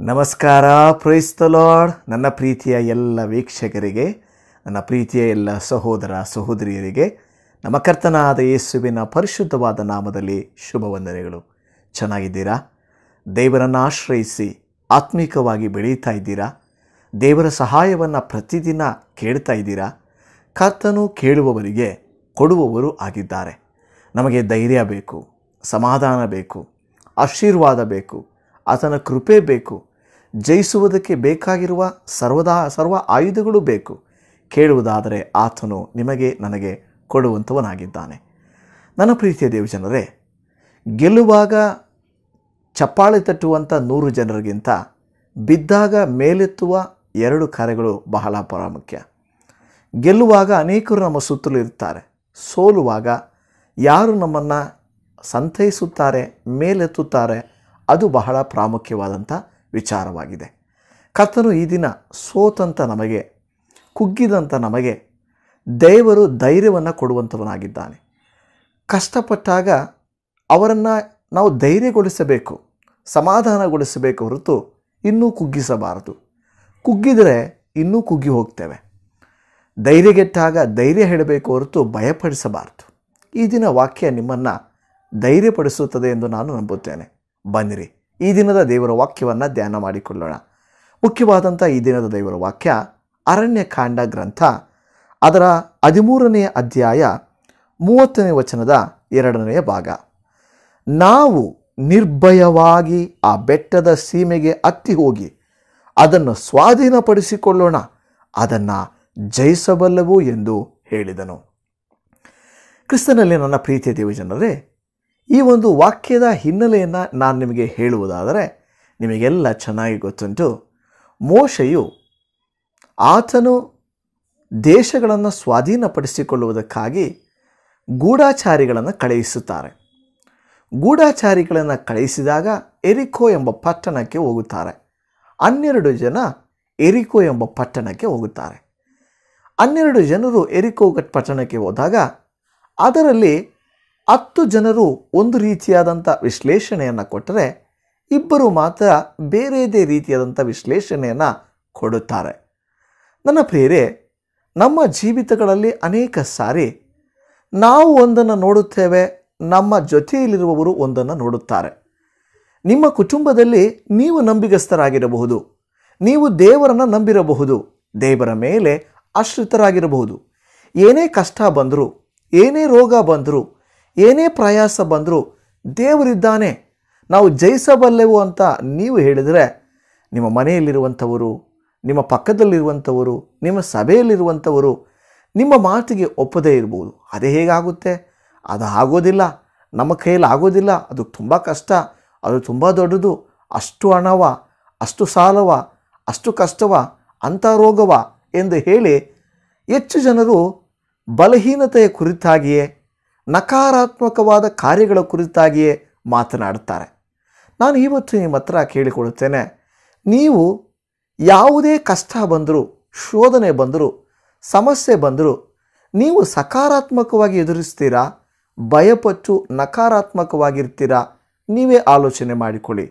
ನಮಸ್ಕಾರ praise the lord ನನ್ನ ಪ್ರೀತಿಯ ಎಲ್ಲ ವೀಕ್ಷಕರಿಗೆ ನನ್ನ ಪ್ರೀತಿಯ ಎಲ್ಲ ಸಹೋದರ ಸಹೋದರಿಯರಿಗೆ ನಮ್ಮ ಕರ್ತನಾದ ಯೇಸುವಿನ ಪರಿಶುದ್ಧವಾದ ನಾಮದಲ್ಲಿ ಶುಭ ವಂದನೆಗಳು ಚೆನ್ನಾಗಿದ್ದೀರಾ ದೇವರನ್ನು ಆಶ್ರಯಿಸಿ ಆತ್ಮಿಕವಾಗಿ ಬೆಳೀತಾ ಇದ್ದೀರಾ ದೇವರ ಸಹಾಯವನ್ನು ಪ್ರತಿದಿನ ಕೇಳ್ತಾ ಇದ್ದೀರಾ ಕರ್ತನು ಕೇಳುವವರಿಗೆ ಕೊಡುವವರು ಆಗಿದ್ದಾರೆ ನಮಗೆ ಧೈರ್ಯ ಬೇಕು ಸಮಾಧಾನ ಬೇಕು ಆಶೀರ್ವಾದ ಬೇಕು ಆತನ ಕೃಪೆ ಬೇಕು ಜಯಿಸುವುದಕ್ಕೆ ಬೇಕಾಗಿರುವ ಸರ್ವದಾ ಸರ್ವ ಆಯುಧಗಳು ಬೇಕು ಕೇಳುವುದಾದರೆ ಆತನು ನಿಮಗೆ ನನಗೆ ಕೊಡುವಂಥವನಾಗಿದ್ದಾನೆ ನನ್ನ ಪ್ರೀತಿಯ ದೇವಜನರೇ ಗೆಲ್ಲುವಾಗ ಚಪ್ಪಾಳೆ ತಟ್ಟುವಂಥ ನೂರು ಜನರಿಗಿಂತ ಬಿದ್ದಾಗ ಮೇಲೆತ್ತುವ ಎರಡು ಕಾರ್ಯಗಳು ಬಹಳ ಪ್ರಾಮುಖ್ಯ ಗೆಲ್ಲುವಾಗ ಅನೇಕರು ನಮ್ಮ ಸುತ್ತಲೂ ಇರ್ತಾರೆ ಸೋಲುವಾಗ ಯಾರು ನಮ್ಮನ್ನು ಸಂತೈಸುತ್ತಾರೆ ಮೇಲೆತ್ತುತ್ತಾರೆ ಅದು ಬಹಳ ಪ್ರಾಮುಖ್ಯವಾದಂಥ ವಿಚಾರವಾಗಿದೆ ಕರ್ತನು ಈ ದಿನ ಸೋತಂತ ನಮಗೆ ಕುಗ್ಗಿದಂಥ ನಮಗೆ ದೇವರು ಧೈರ್ಯವನ್ನು ಕೊಡುವಂಥವನಾಗಿದ್ದಾನೆ ಕಷ್ಟಪಟ್ಟಾಗ ಅವರನ್ನು ನಾವು ಧೈರ್ಯಗೊಳಿಸಬೇಕು ಸಮಾಧಾನಗೊಳಿಸಬೇಕು ಹೊರತು ಇನ್ನೂ ಕುಗ್ಗಿಸಬಾರದು ಕುಗ್ಗಿದರೆ ಇನ್ನೂ ಕುಗ್ಗಿ ಹೋಗ್ತೇವೆ ಧೈರ್ಯಗೆಟ್ಟಾಗ ಧೈರ್ಯ ಹೇಳಬೇಕು ಹೊರತು ಭಯಪಡಿಸಬಾರದು ಈ ದಿನ ವಾಕ್ಯ ನಿಮ್ಮನ್ನು ಧೈರ್ಯಪಡಿಸುತ್ತದೆ ಎಂದು ನಾನು ನಂಬುತ್ತೇನೆ ಬನ್ನಿರಿ ಈ ದಿನದ ದೇವರ ವಾಕ್ಯವನ್ನು ಧ್ಯಾನ ಮಾಡಿಕೊಳ್ಳೋಣ ಮುಖ್ಯವಾದಂಥ ಈ ದಿನದ ದೇವರ ವಾಕ್ಯ ಅರಣ್ಯಕಾಂಡ ಗ್ರಂಥ ಅದರ ಹದಿಮೂರನೆಯ ಅಧ್ಯಾಯ ಮೂವತ್ತನೇ ವಚನದ ಎರಡನೆಯ ಭಾಗ ನಾವು ನಿರ್ಭಯವಾಗಿ ಆ ಬೆಟ್ಟದ ಸೀಮೆಗೆ ಹತ್ತಿ ಹೋಗಿ ಅದನ್ನು ಸ್ವಾಧೀನಪಡಿಸಿಕೊಳ್ಳೋಣ ಅದನ್ನು ಜಯಿಸಬಲ್ಲವು ಎಂದು ಹೇಳಿದನು ಕ್ರಿಸ್ತನಲ್ಲಿ ನನ್ನ ಪ್ರೀತಿಯ ದೇವಜನರೇ ಈ ಒಂದು ವಾಕ್ಯದ ಹಿನ್ನೆಲೆಯನ್ನು ನಾನು ನಿಮಗೆ ಹೇಳುವುದಾದರೆ ನಿಮಗೆಲ್ಲ ಚೆನ್ನಾಗಿ ಗೊತ್ತುಂಟು ಮೋಶೆಯು ಆತನು ದೇಶಗಳನ್ನು ಸ್ವಾಧೀನಪಡಿಸಿಕೊಳ್ಳುವುದಕ್ಕಾಗಿ ಗೂಢಾಚಾರಿಗಳನ್ನು ಕಳುಹಿಸುತ್ತಾರೆ ಗೂಢಾಚಾರಿಗಳನ್ನು ಕಳುಹಿಸಿದಾಗ ಎರಿಕೋ ಎಂಬ ಪಟ್ಟಣಕ್ಕೆ ಹೋಗುತ್ತಾರೆ ಹನ್ನೆರಡು ಜನ ಎರಿಕೋ ಎಂಬ ಪಟ್ಟಣಕ್ಕೆ ಹೋಗುತ್ತಾರೆ ಹನ್ನೆರಡು ಜನರು ಎರಿಕೋ ಪಟ್ಟಣಕ್ಕೆ ಹೋದಾಗ ಅದರಲ್ಲಿ ಹತ್ತು ಜನರು ಒಂದು ರೀತಿಯಾದಂಥ ವಿಶ್ಲೇಷಣೆಯನ್ನು ಕೊಟ್ಟರೆ ಇಬ್ಬರು ಮಾತ್ರ ಬೇರೆಯದೇ ರೀತಿಯಾದಂಥ ವಿಶ್ಲೇಷಣೆಯನ್ನು ಕೊಡುತ್ತಾರೆ ನನ್ನ ಪ್ರಿಯರೇ ನಮ್ಮ ಜೀವಿತಗಳಲ್ಲಿ ಅನೇಕ ಸಾರಿ ನಾವು ಒಂದನ್ನು ನೋಡುತ್ತೇವೆ ನಮ್ಮ ಜೊತೆಯಲ್ಲಿರುವವರು ಒಂದನ್ನು ನೋಡುತ್ತಾರೆ ನಿಮ್ಮ ಕುಟುಂಬದಲ್ಲಿ ನೀವು ನಂಬಿಗಸ್ತರಾಗಿರಬಹುದು ನೀವು ದೇವರನ್ನು ನಂಬಿರಬಹುದು ದೇವರ ಮೇಲೆ ಆಶ್ರಿತರಾಗಿರಬಹುದು ಏನೇ ಕಷ್ಟ ಬಂದರೂ ಏನೇ ರೋಗ ಬಂದರೂ ಏನೇ ಪ್ರಯಾಸ ಬಂದರೂ ದೇವರಿದ್ದಾನೆ ನಾವು ಜಯಿಸಬಲ್ಲೆವು ಅಂತ ನೀವು ಹೇಳಿದರೆ ನಿಮ್ಮ ಮನೆಯಲ್ಲಿರುವಂಥವರು ನಿಮ್ಮ ಪಕ್ಕದಲ್ಲಿರುವಂಥವರು ನಿಮ್ಮ ಸಭೆಯಲ್ಲಿರುವಂಥವರು ನಿಮ್ಮ ಮಾತಿಗೆ ಒಪ್ಪದೇ ಇರ್ಬೋದು ಅದೇ ಹೇಗಾಗುತ್ತೆ ಅದು ಆಗೋದಿಲ್ಲ ನಮ್ಮ ಕೈಯಲ್ಲಿ ಆಗೋದಿಲ್ಲ ಅದು ತುಂಬ ಕಷ್ಟ ಅದು ತುಂಬ ದೊಡ್ಡದು ಅಷ್ಟು ಹಣವ ಅಷ್ಟು ಸಾಲವ ಅಷ್ಟು ಕಷ್ಟವ ಅಂಥ ರೋಗವ ಎಂದು ಹೇಳಿ ಹೆಚ್ಚು ಜನರು ಬಲಹೀನತೆಯ ಕುರಿತಾಗಿಯೇ ನಕಾರಾತ್ಮಕವಾದ ಕಾರ್ಯಗಳ ಕುರಿತಾಗಿಯೇ ಮಾತನಾಡುತ್ತಾರೆ ನಾನು ಇವತ್ತು ನಿಮ್ಮ ಹತ್ರ ಕೇಳಿಕೊಳ್ಳುತ್ತೇನೆ ನೀವು ಯಾವುದೇ ಕಷ್ಟ ಬಂದರೂ ಶೋಧನೆ ಬಂದರೂ ಸಮಸ್ಯೆ ಬಂದರೂ ನೀವು ಸಕಾರಾತ್ಮಕವಾಗಿ ಎದುರಿಸ್ತೀರಾ ಭಯಪಟ್ಟು ನಕಾರಾತ್ಮಕವಾಗಿರ್ತೀರಾ ನೀವೇ ಆಲೋಚನೆ ಮಾಡಿಕೊಳ್ಳಿ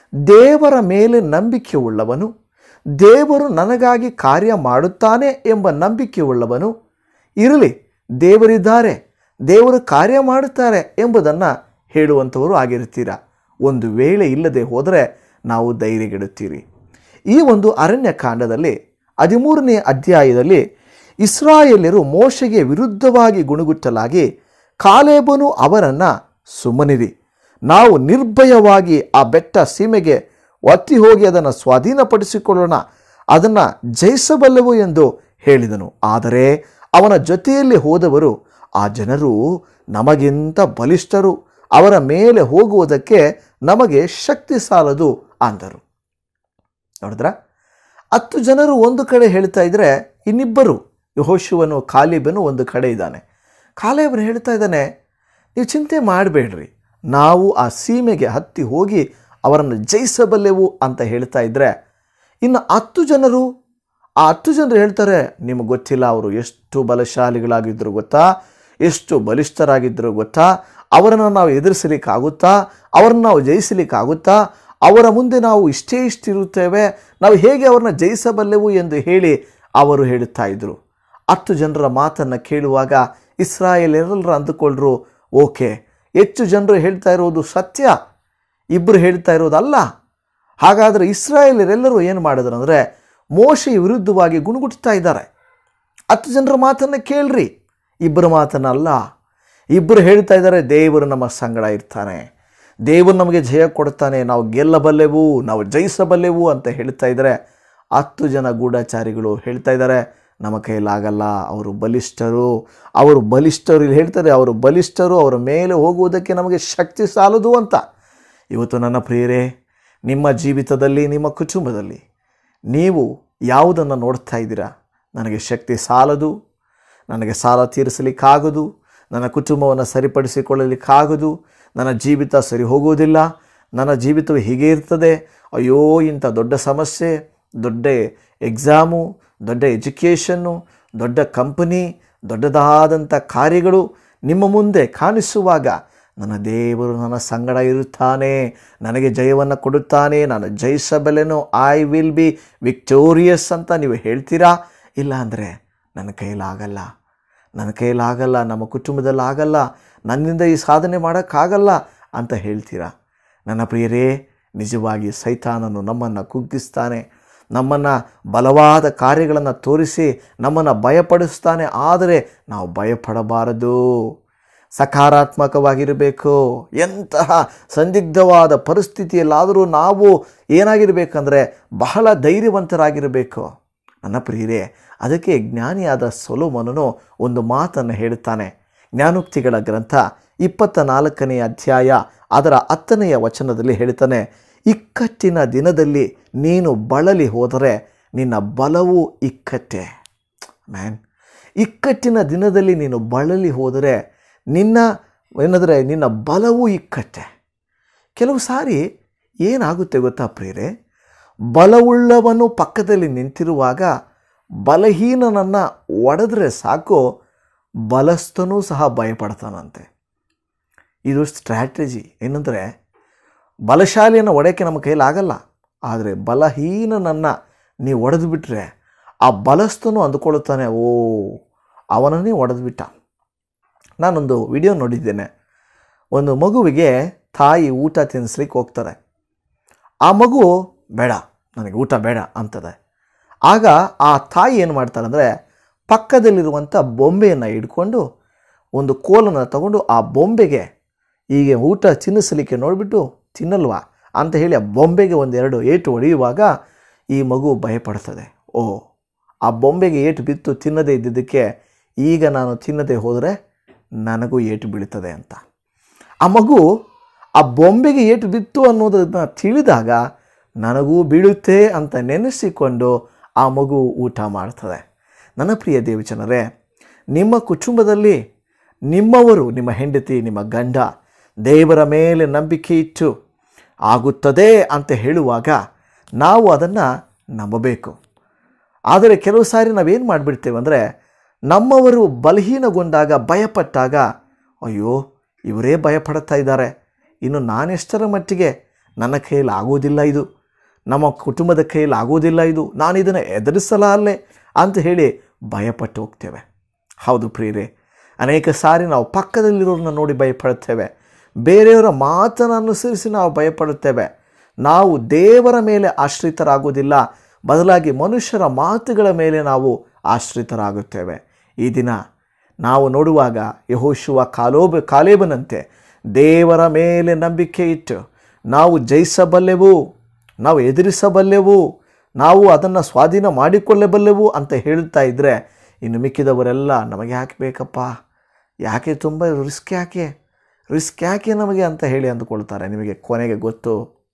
ದೇವರ ಮೇಲೆ ನಂಬಿಕೆ ಉಳ್ಳವನು ದೇವರು ನನಗಾಗಿ ಕಾರ್ಯ ಮಾಡುತ್ತಾನೆ ಎಂಬ ನಂಬಿಕೆ ಉಳ್ಳವನು ಇರಲಿ ದೇವರಿದ್ದಾರೆ ದೇವರು ಕಾರ್ಯ ಮಾಡುತ್ತಾರೆ ಎಂಬುದನ್ನು ಹೇಳುವಂಥವರು ಆಗಿರ್ತೀರ ಒಂದು ವೇಳೆ ಇಲ್ಲದೆ ಹೋದರೆ ನಾವು ಧೈರ್ಯಗೆಡುತ್ತೀರಿ ಈ ಒಂದು ಅರಣ್ಯಕಾಂಡದಲ್ಲಿ ಹದಿಮೂರನೇ ಅಧ್ಯಾಯದಲ್ಲಿ ಇಸ್ರಾಯೇಲ್ಯರು ಮೋಶೆಗೆ ವಿರುದ್ಧವಾಗಿ ಗುಣಗುಟ್ಟಲಾಗಿ ಕಾಲೇಬನು ಅವರನ್ನು ಸುಮ್ಮನಿರಿ ನಾವು ನಿರ್ಭಯವಾಗಿ ಆ ಬೆಟ್ಟ ಸೀಮೆಗೆ ಒತ್ತಿ ಹೋಗಿ ಅದನ್ನು ಸ್ವಾಧೀನಪಡಿಸಿಕೊಳ್ಳೋಣ ಅದನ್ನು ಜಯಿಸಬಲ್ಲೆವು ಎಂದು ಹೇಳಿದನು ಆದರೆ ಅವನ ಜೊತೆಯಲ್ಲಿ ಹೋದವರು ಆ ಜನರು ನಮಗಿಂತ ಬಲಿಷ್ಠರು ಅವರ ಮೇಲೆ ಹೋಗುವುದಕ್ಕೆ ನಮಗೆ ಶಕ್ತಿ ಸಾಲದು ಅಂದರು ನೋಡಿದ್ರ ಹತ್ತು ಜನರು ಒಂದು ಕಡೆ ಹೇಳ್ತಾ ಇದ್ರೆ ಇನ್ನಿಬ್ಬರು ಯಹೋಶುವನು ಕಾಲಿಬನು ಒಂದು ಕಡೆ ಇದ್ದಾನೆ ಕಾಲೇಬನು ಹೇಳ್ತಾ ಇದ್ದಾನೆ ನೀವು ಚಿಂತೆ ಮಾಡಬೇಡ್ರಿ ನಾವು ಆ ಸೀಮೆಗೆ ಹತ್ತಿ ಹೋಗಿ ಅವರನ್ನು ಜಯಿಸಬಲ್ಲೆವು ಅಂತ ಹೇಳ್ತಾ ಇದ್ದರೆ ಇನ್ನು ಹತ್ತು ಜನರು ಆ ಹತ್ತು ಜನರು ಹೇಳ್ತಾರೆ ನಿಮಗೆ ಗೊತ್ತಿಲ್ಲ ಅವರು ಎಷ್ಟು ಬಲಶಾಲಿಗಳಾಗಿದ್ದರು ಗೊತ್ತಾ ಎಷ್ಟು ಬಲಿಷ್ಠರಾಗಿದ್ದರು ಗೊತ್ತಾ ಅವರನ್ನು ನಾವು ಎದುರಿಸಲಿಕ್ಕಾಗುತ್ತಾ ಅವರನ್ನು ನಾವು ಜಯಿಸಲಿಕ್ಕಾಗುತ್ತಾ ಅವರ ಮುಂದೆ ನಾವು ಇಷ್ಟೇ ಇಷ್ಟಿರುತ್ತೇವೆ ನಾವು ಹೇಗೆ ಅವರನ್ನ ಜಯಿಸಬಲ್ಲೆವು ಎಂದು ಹೇಳಿ ಅವರು ಹೇಳುತ್ತಾ ಇದ್ದರು ಹತ್ತು ಜನರ ಮಾತನ್ನು ಕೇಳುವಾಗ ಇಸ್ರಾಯೇಲ್ ಎಲ್ಲರೂ ಅಂದುಕೊಂಡ್ರು ಓಕೆ ಹೆಚ್ಚು ಜನರು ಹೇಳ್ತಾ ಇರೋದು ಸತ್ಯ ಇಬ್ಬರು ಹೇಳ್ತಾ ಇರೋದಲ್ಲ ಹಾಗಾದರೆ ಇಸ್ರಾಯೇಲರೆಲ್ಲರೂ ಏನು ಮಾಡಿದ್ರು ಅಂದರೆ ಮೋಶೆಯ ವಿರುದ್ಧವಾಗಿ ಗುಣಗುಟ್ತಾ ಇದ್ದಾರೆ ಹತ್ತು ಜನರ ಮಾತನ್ನು ಕೇಳ್ರಿ ಇಬ್ಬರ ಮಾತನ್ನ ಅಲ್ಲ ಇಬ್ಬರು ಹೇಳ್ತಾ ಇದ್ದಾರೆ ದೇವರು ನಮ್ಮ ಸಂಗಡ ಇರ್ತಾನೆ ದೇವರು ನಮಗೆ ಜಯ ಕೊಡ್ತಾನೆ ನಾವು ಗೆಲ್ಲಬಲ್ಲೆವು ನಾವು ಜಯಿಸಬಲ್ಲೆವು ಅಂತ ಹೇಳ್ತಾ ಇದ್ದಾರೆ ಹತ್ತು ಜನ ಗೂಢಚಾರಿಗಳು ಹೇಳ್ತಾ ಇದ್ದಾರೆ ನಮ್ಮ ಕೈಲಾಗಲ್ಲ ಅವರು ಬಲಿಷ್ಠರು ಅವರು ಬಲಿಷ್ಠರು ಇಲ್ಲಿ ಹೇಳ್ತಾರೆ ಅವರು ಬಲಿಷ್ಠರು ಅವರ ಮೇಲೆ ಹೋಗುವುದಕ್ಕೆ ನಮಗೆ ಶಕ್ತಿ ಸಾಲದು ಅಂತ ಇವತ್ತು ನನ್ನ ಪ್ರಿಯರೇ ನಿಮ್ಮ ಜೀವಿತದಲ್ಲಿ ನಿಮ್ಮ ಕುಟುಂಬದಲ್ಲಿ ನೀವು ಯಾವುದನ್ನು ನೋಡ್ತಾ ಇದ್ದೀರಾ ನನಗೆ ಶಕ್ತಿ ಸಾಲದು ನನಗೆ ಸಾಲ ತೀರಿಸಲಿಕ್ಕಾಗದು ನನ್ನ ಕುಟುಂಬವನ್ನು ಸರಿಪಡಿಸಿಕೊಳ್ಳಲಿಕ್ಕಾಗದು ನನ್ನ ಜೀವಿತ ಸರಿ ಹೋಗುವುದಿಲ್ಲ ನನ್ನ ಜೀವಿತವು ಹೀಗೆ ಇರ್ತದೆ ಅಯ್ಯೋ ಇಂಥ ದೊಡ್ಡ ಸಮಸ್ಯೆ ದೊಡ್ಡ ಎಕ್ಸಾಮು ದೊಡ್ಡ ಎಜುಕೇಷನ್ನು ದೊಡ್ಡ ಕಂಪನಿ ದೊಡ್ಡದಾದಂಥ ಕಾರ್ಯಗಳು ನಿಮ್ಮ ಮುಂದೆ ಕಾಣಿಸುವಾಗ ನನ್ನ ದೇವರು ನನ್ನ ಸಂಗಡ ಇರುತ್ತಾನೆ ನನಗೆ ಜಯವನ್ನು ಕೊಡುತ್ತಾನೆ ನಾನು ಜಯಿಸಬಲ್ಲೆನು ಐ ವಿಲ್ ಬಿ ವಿಕ್ಟೋರಿಯಸ್ ಅಂತ ನೀವು ಹೇಳ್ತೀರಾ ಇಲ್ಲ ಅಂದರೆ ನನ್ನ ಕೈಲಾಗಲ್ಲ ನನ್ನ ಕೈಲಾಗಲ್ಲ ನಮ್ಮ ಕುಟುಂಬದಲ್ಲಿ ಆಗಲ್ಲ ನನ್ನಿಂದ ಈ ಸಾಧನೆ ಮಾಡೋಕ್ಕಾಗಲ್ಲ ಅಂತ ಹೇಳ್ತೀರಾ ನನ್ನ ಪ್ರಿಯರೇ ನಿಜವಾಗಿ ಸೈತಾನನು ನಮ್ಮನ್ನು ಕುಗ್ಗಿಸ್ತಾನೆ ನಮ್ಮನ್ನು ಬಲವಾದ ಕಾರ್ಯಗಳನ್ನು ತೋರಿಸಿ ನಮ್ಮನ್ನು ಭಯಪಡಿಸ್ತಾನೆ ಆದರೆ ನಾವು ಭಯಪಡಬಾರದು ಸಕಾರಾತ್ಮಕವಾಗಿರಬೇಕು ಎಂತಹ ಸಂದಿಗ್ಧವಾದ ಪರಿಸ್ಥಿತಿಯಲ್ಲಾದರೂ ನಾವು ಏನಾಗಿರಬೇಕಂದ್ರೆ ಬಹಳ ಧೈರ್ಯವಂತರಾಗಿರಬೇಕು ನನ್ನ ಪ್ರಿಯರೇ ಅದಕ್ಕೆ ಜ್ಞಾನಿಯಾದ ಸೊಲೋಮನನು ಒಂದು ಮಾತನ್ನು ಹೇಳುತ್ತಾನೆ ಜ್ಞಾನೋಕ್ತಿಗಳ ಗ್ರಂಥ ಇಪ್ಪತ್ತ ನಾಲ್ಕನೇ ಅಧ್ಯಾಯ ಅದರ ಹತ್ತನೆಯ ವಚನದಲ್ಲಿ ಹೇಳ್ತಾನೆ ಇಕ್ಕಟ್ಟಿನ ದಿನದಲ್ಲಿ ನೀನು ಬಳಲಿ ಹೋದರೆ ನಿನ್ನ ಬಲವು ಇಕ್ಕಟ್ಟೆ ಮ್ಯಾನ್ ಇಕ್ಕಟ್ಟಿನ ದಿನದಲ್ಲಿ ನೀನು ಬಳಲಿ ಹೋದರೆ ನಿನ್ನ ಏನಂದರೆ ನಿನ್ನ ಬಲವು ಇಕ್ಕಟ್ಟೆ ಕೆಲವು ಸಾರಿ ಏನಾಗುತ್ತೆ ಗೊತ್ತಾ ಪ್ರಿಯರೇ ಬಲವುಳ್ಳವನು ಪಕ್ಕದಲ್ಲಿ ನಿಂತಿರುವಾಗ ಬಲಹೀನನನ್ನು ಒಡೆದ್ರೆ ಸಾಕು ಬಲಸ್ಥನೂ ಸಹ ಭಯಪಡ್ತಾನಂತೆ ಇದು ಸ್ಟ್ರಾಟಜಿ ಏನಂದರೆ ಬಲಶಾಲಿಯನ್ನು ಒಡೆಯೋಕ್ಕೆ ನಮ್ಮ ಕೈಲಾಗಲ್ಲ ಆದರೆ ಬಲಹೀನನನ್ನು ನೀವು ಒಡೆದು ಬಿಟ್ಟರೆ ಆ ಬಲಸ್ಥನು ಅಂದುಕೊಳ್ಳುತ್ತಾನೆ ಓ ಅವನನ್ನೇ ಒಡೆದು ಬಿಟ್ಟ ನಾನೊಂದು ವಿಡಿಯೋ ನೋಡಿದ್ದೇನೆ ಒಂದು ಮಗುವಿಗೆ ತಾಯಿ ಊಟ ತಿನ್ನಿಸ್ಲಿಕ್ಕೆ ಹೋಗ್ತಾರೆ ಆ ಮಗು ಬೇಡ ನನಗೆ ಊಟ ಬೇಡ ಅಂತದೆ ಆಗ ಆ ತಾಯಿ ಏನು ಮಾಡ್ತಾಳೆ ಅಂದರೆ ಪಕ್ಕದಲ್ಲಿರುವಂಥ ಬೊಂಬೆಯನ್ನು ಹಿಡ್ಕೊಂಡು ಒಂದು ಕೋಲನ್ನು ತಗೊಂಡು ಆ ಬೊಂಬೆಗೆ ಹೀಗೆ ಊಟ ತಿನ್ನಿಸಲಿಕ್ಕೆ ನೋಡಿಬಿಟ್ಟು ತಿನ್ನಲ್ವಾ ಅಂತ ಹೇಳಿ ಆ ಬೊಂಬೆಗೆ ಒಂದೆರಡು ಏಟು ಹೊಡೆಯುವಾಗ ಈ ಮಗು ಭಯಪಡ್ತದೆ ಓ ಆ ಬೊಂಬೆಗೆ ಏಟು ಬಿತ್ತು ತಿನ್ನದೇ ಇದ್ದಿದ್ದಕ್ಕೆ ಈಗ ನಾನು ತಿನ್ನದೇ ಹೋದರೆ ನನಗೂ ಏಟು ಬೀಳ್ತದೆ ಅಂತ ಆ ಮಗು ಆ ಬೊಂಬೆಗೆ ಏಟು ಬಿತ್ತು ಅನ್ನೋದನ್ನು ತಿಳಿದಾಗ ನನಗೂ ಬೀಳುತ್ತೆ ಅಂತ ನೆನೆಸಿಕೊಂಡು ಆ ಮಗು ಊಟ ಮಾಡ್ತದೆ ನನ್ನ ಪ್ರಿಯ ದೇವಚನರೇ ನಿಮ್ಮ ಕುಟುಂಬದಲ್ಲಿ ನಿಮ್ಮವರು ನಿಮ್ಮ ಹೆಂಡತಿ ನಿಮ್ಮ ಗಂಡ ದೇವರ ಮೇಲೆ ನಂಬಿಕೆ ಇಟ್ಟು ಆಗುತ್ತದೆ ಅಂತ ಹೇಳುವಾಗ ನಾವು ಅದನ್ನು ನಂಬಬೇಕು ಆದರೆ ಕೆಲವು ಸಾರಿ ನಾವೇನು ಮಾಡಿಬಿಡ್ತೇವೆ ಅಂದರೆ ನಮ್ಮವರು ಬಲಹೀನಗೊಂಡಾಗ ಭಯಪಟ್ಟಾಗ ಅಯ್ಯೋ ಇವರೇ ಭಯಪಡ್ತಾ ಇದ್ದಾರೆ ಇನ್ನು ನಾನೆಷ್ಟರ ಮಟ್ಟಿಗೆ ನನ್ನ ಕೈಯಲ್ಲಿ ಆಗೋದಿಲ್ಲ ಇದು ನಮ್ಮ ಕುಟುಂಬದ ಕೈಯಲ್ಲಿ ಆಗೋದಿಲ್ಲ ಇದು ನಾನು ಇದನ್ನು ಎದುರಿಸಲಾರಲೆ ಅಂತ ಹೇಳಿ ಭಯಪಟ್ಟು ಹೋಗ್ತೇವೆ ಹೌದು ಪ್ರಿಯರೇ ಅನೇಕ ಸಾರಿ ನಾವು ಪಕ್ಕದಲ್ಲಿರೋರನ್ನ ನೋಡಿ ಭಯಪಡುತ್ತೇವೆ ಬೇರೆಯವರ ಮಾತನ್ನು ಅನುಸರಿಸಿ ನಾವು ಭಯಪಡುತ್ತೇವೆ ನಾವು ದೇವರ ಮೇಲೆ ಆಶ್ರಿತರಾಗುವುದಿಲ್ಲ ಬದಲಾಗಿ ಮನುಷ್ಯರ ಮಾತುಗಳ ಮೇಲೆ ನಾವು ಆಶ್ರಿತರಾಗುತ್ತೇವೆ ಈ ದಿನ ನಾವು ನೋಡುವಾಗ ಯಹೋಶುವ ಕಾಲೋಬ ಕಾಲೇಬನಂತೆ ದೇವರ ಮೇಲೆ ನಂಬಿಕೆ ಇಟ್ಟು ನಾವು ಜಯಿಸಬಲ್ಲೆವು ನಾವು ಎದುರಿಸಬಲ್ಲೆವು ನಾವು ಅದನ್ನು ಸ್ವಾಧೀನ ಮಾಡಿಕೊಳ್ಳಬಲ್ಲೆವು ಅಂತ ಹೇಳ್ತಾ ಇದ್ದರೆ ಇನ್ನು ಮಿಕ್ಕಿದವರೆಲ್ಲ ನಮಗೆ ಯಾಕೆ ಬೇಕಪ್ಪ ಯಾಕೆ ತುಂಬ ರಿಸ್ಕ್ ಯಾಕೆ ರಿಸ್ಕ್ ಯಾಕೆ ನಮಗೆ ಅಂತ ಹೇಳಿ ಅಂದುಕೊಳ್ತಾರೆ ನಿಮಗೆ ಕೊನೆಗೆ ಗೊತ್ತು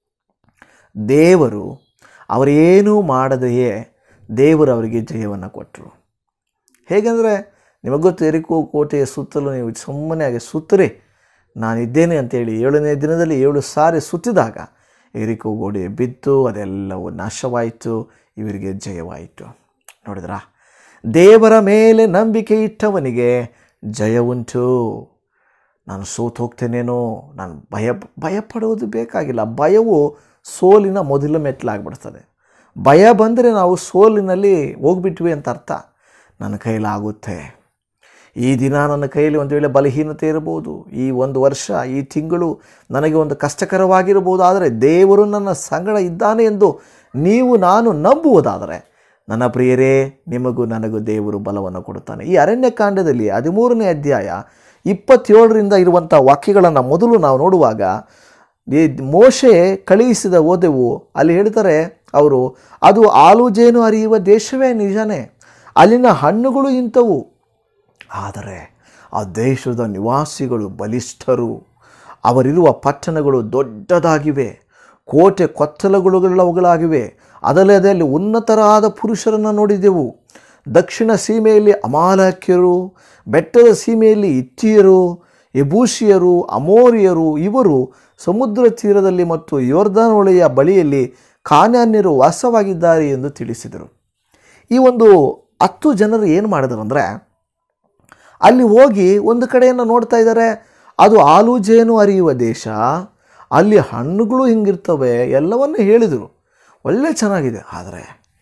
ದೇವರು ಅವರೇನೂ ಮಾಡದೆಯೇ ದೇವರು ಅವರಿಗೆ ಜಯವನ್ನು ಕೊಟ್ಟರು ಹೇಗೆಂದರೆ ನಿಮಗೆ ಗೊತ್ತು ಎರಿಕೋ ಕೋಟೆಯ ಸುತ್ತಲೂ ನೀವು ಸುಮ್ಮನೆ ಹಾಗೆ ಸುತ್ತರಿ ನಾನಿದ್ದೇನೆ ಅಂತೇಳಿ ಏಳನೇ ದಿನದಲ್ಲಿ ಏಳು ಸಾರಿ ಸುತ್ತಿದಾಗ ಎರಿಕೋ ಗೋಡೆ ಬಿದ್ದು ಅದೆಲ್ಲವೂ ನಾಶವಾಯಿತು ಇವರಿಗೆ ಜಯವಾಯಿತು ನೋಡಿದ್ರಾ ದೇವರ ಮೇಲೆ ನಂಬಿಕೆ ಇಟ್ಟವನಿಗೆ ಜಯ ಉಂಟು ನಾನು ಸೋತು ಹೋಗ್ತೇನೇನೋ ನಾನು ಭಯ ಭಯಪಡುವುದು ಬೇಕಾಗಿಲ್ಲ ಭಯವು ಸೋಲಿನ ಮೊದಲ ಮೆಟ್ಲಾಗ್ಬಿಡ್ತದೆ ಭಯ ಬಂದರೆ ನಾವು ಸೋಲಿನಲ್ಲಿ ಹೋಗ್ಬಿಟ್ವಿ ಅಂತ ಅರ್ಥ ನನ್ನ ಕೈಲಾಗುತ್ತೆ ಈ ದಿನ ನನ್ನ ಕೈಯಲ್ಲಿ ಒಂದು ವೇಳೆ ಬಲಹೀನತೆ ಇರಬಹುದು ಈ ಒಂದು ವರ್ಷ ಈ ತಿಂಗಳು ನನಗೆ ಒಂದು ಕಷ್ಟಕರವಾಗಿರಬಹುದು ಆದರೆ ದೇವರು ನನ್ನ ಸಂಗಡ ಇದ್ದಾನೆ ಎಂದು ನೀವು ನಾನು ನಂಬುವುದಾದರೆ ನನ್ನ ಪ್ರಿಯರೇ ನಿಮಗೂ ನನಗೂ ದೇವರು ಬಲವನ್ನು ಕೊಡುತ್ತಾನೆ ಈ ಅರಣ್ಯಕಾಂಡದಲ್ಲಿ ಹದಿಮೂರನೇ ಅಧ್ಯಾಯ ಇಪ್ಪತ್ತೇಳರಿಂದ ಇರುವಂಥ ವಾಕ್ಯಗಳನ್ನು ಮೊದಲು ನಾವು ನೋಡುವಾಗ ಈ ಮೋಶೆ ಕಳುಹಿಸಿದ ಓದೆವು ಅಲ್ಲಿ ಹೇಳ್ತಾರೆ ಅವರು ಅದು ಆಲೂಜೇನು ಹರಿಯುವ ದೇಶವೇ ನಿಜನೇ ಅಲ್ಲಿನ ಹಣ್ಣುಗಳು ಇಂಥವು ಆದರೆ ಆ ದೇಶದ ನಿವಾಸಿಗಳು ಬಲಿಷ್ಠರು ಅವರಿರುವ ಪಟ್ಟಣಗಳು ದೊಡ್ಡದಾಗಿವೆ ಕೋಟೆ ಕೊತ್ತಲುಗಳುಗಳಾಗಿವೆ ಅದಲ್ಲದೆ ಅಲ್ಲಿ ಉನ್ನತರಾದ ಪುರುಷರನ್ನು ನೋಡಿದೆವು ದಕ್ಷಿಣ ಸೀಮೆಯಲ್ಲಿ ಅಮಾಲಕ್ಯರು ಬೆಟ್ಟದ ಸೀಮೆಯಲ್ಲಿ ಇತ್ತಿಯರು ಎಬೂಸಿಯರು ಅಮೋರಿಯರು ಇವರು ಸಮುದ್ರ ತೀರದಲ್ಲಿ ಮತ್ತು ಯೋರ್ದಾನ್ ಹೊಳೆಯ ಬಳಿಯಲ್ಲಿ ಕಾನ್ಯಾನ್ಯರು ವಾಸವಾಗಿದ್ದಾರೆ ಎಂದು ತಿಳಿಸಿದರು ಈ ಒಂದು ಹತ್ತು ಜನರು ಏನು ಮಾಡಿದ್ರು ಅಂದರೆ ಅಲ್ಲಿ ಹೋಗಿ ಒಂದು ಕಡೆಯನ್ನು ನೋಡ್ತಾ ಇದ್ದಾರೆ ಅದು ಹಾಲು ಜೇನು ಹರಿಯುವ ದೇಶ ಅಲ್ಲಿ ಹಣ್ಣುಗಳು ಹಿಂಗಿರ್ತವೆ ಎಲ್ಲವನ್ನು ಹೇಳಿದರು ಒಳ್ಳೆ ಚೆನ್ನಾಗಿದೆ ಆದರೆ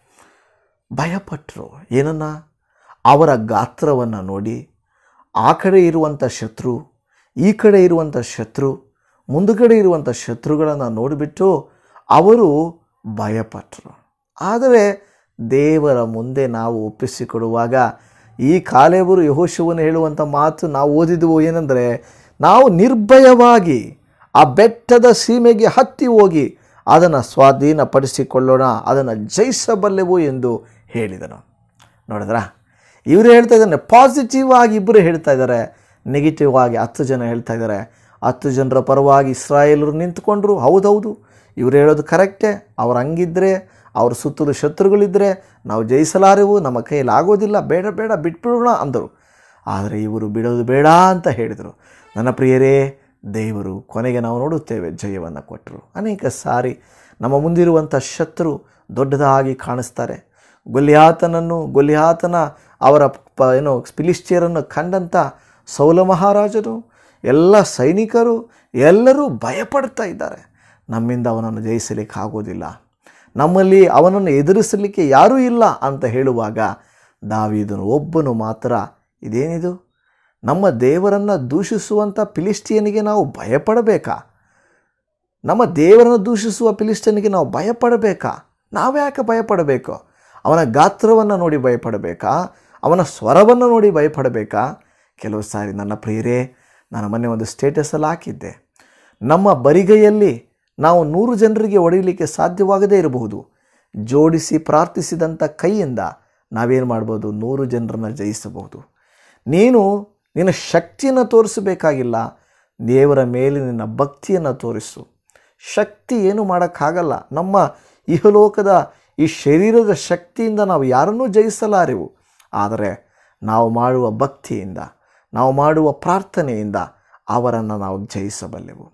ಭಯಪಟ್ಟರು ಏನನ್ನ ಅವರ ಗಾತ್ರವನ್ನು ನೋಡಿ ಆ ಕಡೆ ಇರುವಂಥ ಶತ್ರು ಈ ಕಡೆ ಇರುವಂಥ ಶತ್ರು ಮುಂದುಗಡೆ ಇರುವಂಥ ಶತ್ರುಗಳನ್ನು ನೋಡಿಬಿಟ್ಟು ಅವರು ಭಯಪಟ್ಟರು ಆದರೆ ದೇವರ ಮುಂದೆ ನಾವು ಒಪ್ಪಿಸಿಕೊಡುವಾಗ ಈ ಕಾಲೇಬರು ಯಹೋಶವನ್ನು ಹೇಳುವಂಥ ಮಾತು ನಾವು ಓದಿದವು ಏನೆಂದರೆ ನಾವು ನಿರ್ಭಯವಾಗಿ ಆ ಬೆಟ್ಟದ ಸೀಮೆಗೆ ಹತ್ತಿ ಹೋಗಿ ಅದನ್ನು ಸ್ವಾಧೀನಪಡಿಸಿಕೊಳ್ಳೋಣ ಅದನ್ನು ಜಯಿಸಬಲ್ಲೆವು ಎಂದು ಹೇಳಿದನು ನೋಡಿದ್ರಾ ಇವರು ಹೇಳ್ತಾ ಇದ್ದಾನೆ ಪಾಸಿಟಿವ್ ಆಗಿ ಇಬ್ಬರು ಹೇಳ್ತಾ ಇದ್ದಾರೆ ನೆಗೆಟಿವ್ ಆಗಿ ಹತ್ತು ಜನ ಹೇಳ್ತಾ ಇದ್ದಾರೆ ಹತ್ತು ಜನರ ಪರವಾಗಿ ಇಸ್ರಾಯೇಲರು ನಿಂತ್ಕೊಂಡ್ರು ಹೌದೌದು ಇವರು ಹೇಳೋದು ಕರೆಕ್ಟೇ ಅವ್ರು ಹಂಗಿದ್ರೆ ಅವ್ರ ಸುತ್ತಲೂ ಶತ್ರುಗಳಿದ್ದರೆ ನಾವು ಜಯಿಸಲಾರೆವು ನಮ್ಮ ಕೈಯಲ್ಲಿ ಆಗೋದಿಲ್ಲ ಬೇಡ ಬೇಡ ಬಿಟ್ಬಿಡೋಣ ಅಂದರು ಆದರೆ ಇವರು ಬಿಡೋದು ಬೇಡ ಅಂತ ಹೇಳಿದರು ನನ್ನ ಪ್ರಿಯರೇ ದೇವರು ಕೊನೆಗೆ ನಾವು ನೋಡುತ್ತೇವೆ ಜಯವನ್ನು ಕೊಟ್ಟರು ಅನೇಕ ಸಾರಿ ನಮ್ಮ ಮುಂದಿರುವಂಥ ಶತ್ರು ದೊಡ್ಡದಾಗಿ ಕಾಣಿಸ್ತಾರೆ ಗೊಲ್ಯಾತನನ್ನು ಗೊಲ್ಯಾತನ ಅವರ ಪ ಏನು ಫಿಲಿಸ್ಟಿಯರನ್ನು ಕಂಡಂಥ ಸೌಲ ಮಹಾರಾಜರು ಎಲ್ಲ ಸೈನಿಕರು ಎಲ್ಲರೂ ಭಯಪಡ್ತಾ ಇದ್ದಾರೆ ನಮ್ಮಿಂದ ಅವನನ್ನು ಜಯಿಸಲಿಕ್ಕೆ ಆಗೋದಿಲ್ಲ ನಮ್ಮಲ್ಲಿ ಅವನನ್ನು ಎದುರಿಸಲಿಕ್ಕೆ ಯಾರೂ ಇಲ್ಲ ಅಂತ ಹೇಳುವಾಗ ದಾವಿದನು ಒಬ್ಬನು ಮಾತ್ರ ಇದೇನಿದು ನಮ್ಮ ದೇವರನ್ನು ದೂಷಿಸುವಂಥ ಫಿಲಿಸ್ಟಿಯನಿಗೆ ನಾವು ಭಯಪಡಬೇಕಾ ನಮ್ಮ ದೇವರನ್ನು ದೂಷಿಸುವ ಫಿಲಿಸ್ಟಿಯನಿಗೆ ನಾವು ಭಯಪಡಬೇಕಾ ನಾವ್ಯಾಕೆ ಭಯಪಡಬೇಕು ಅವನ ಗಾತ್ರವನ್ನು ನೋಡಿ ಭಯಪಡಬೇಕಾ ಅವನ ಸ್ವರವನ್ನು ನೋಡಿ ಭಯಪಡಬೇಕಾ ಕೆಲವು ಸಾರಿ ನನ್ನ ಪ್ರಿಯರೇ ನಾನು ಮೊನ್ನೆ ಒಂದು ಸ್ಟೇಟಸಲ್ಲಿ ಹಾಕಿದ್ದೆ ನಮ್ಮ ಬರಿಗೈಯಲ್ಲಿ ನಾವು ನೂರು ಜನರಿಗೆ ಹೊಡೆಯಲಿಕ್ಕೆ ಸಾಧ್ಯವಾಗದೇ ಇರಬಹುದು ಜೋಡಿಸಿ ಪ್ರಾರ್ಥಿಸಿದಂಥ ಕೈಯಿಂದ ನಾವೇನು ಮಾಡ್ಬೋದು ನೂರು ಜನರನ್ನು ಜಯಿಸಬಹುದು ನೀನು ನಿನ್ನ ಶಕ್ತಿಯನ್ನು ತೋರಿಸಬೇಕಾಗಿಲ್ಲ ದೇವರ ಮೇಲೆ ನಿನ್ನ ಭಕ್ತಿಯನ್ನು ತೋರಿಸು ಶಕ್ತಿ ಏನು ಮಾಡೋಕ್ಕಾಗಲ್ಲ ನಮ್ಮ ಇಹಲೋಕದ ಈ ಶರೀರದ ಶಕ್ತಿಯಿಂದ ನಾವು ಯಾರನ್ನೂ ಜಯಿಸಲಾರೆವು ಆದರೆ ನಾವು ಮಾಡುವ ಭಕ್ತಿಯಿಂದ ನಾವು ಮಾಡುವ ಪ್ರಾರ್ಥನೆಯಿಂದ ಅವರನ್ನು ನಾವು ಜಯಿಸಬಲ್ಲೆವು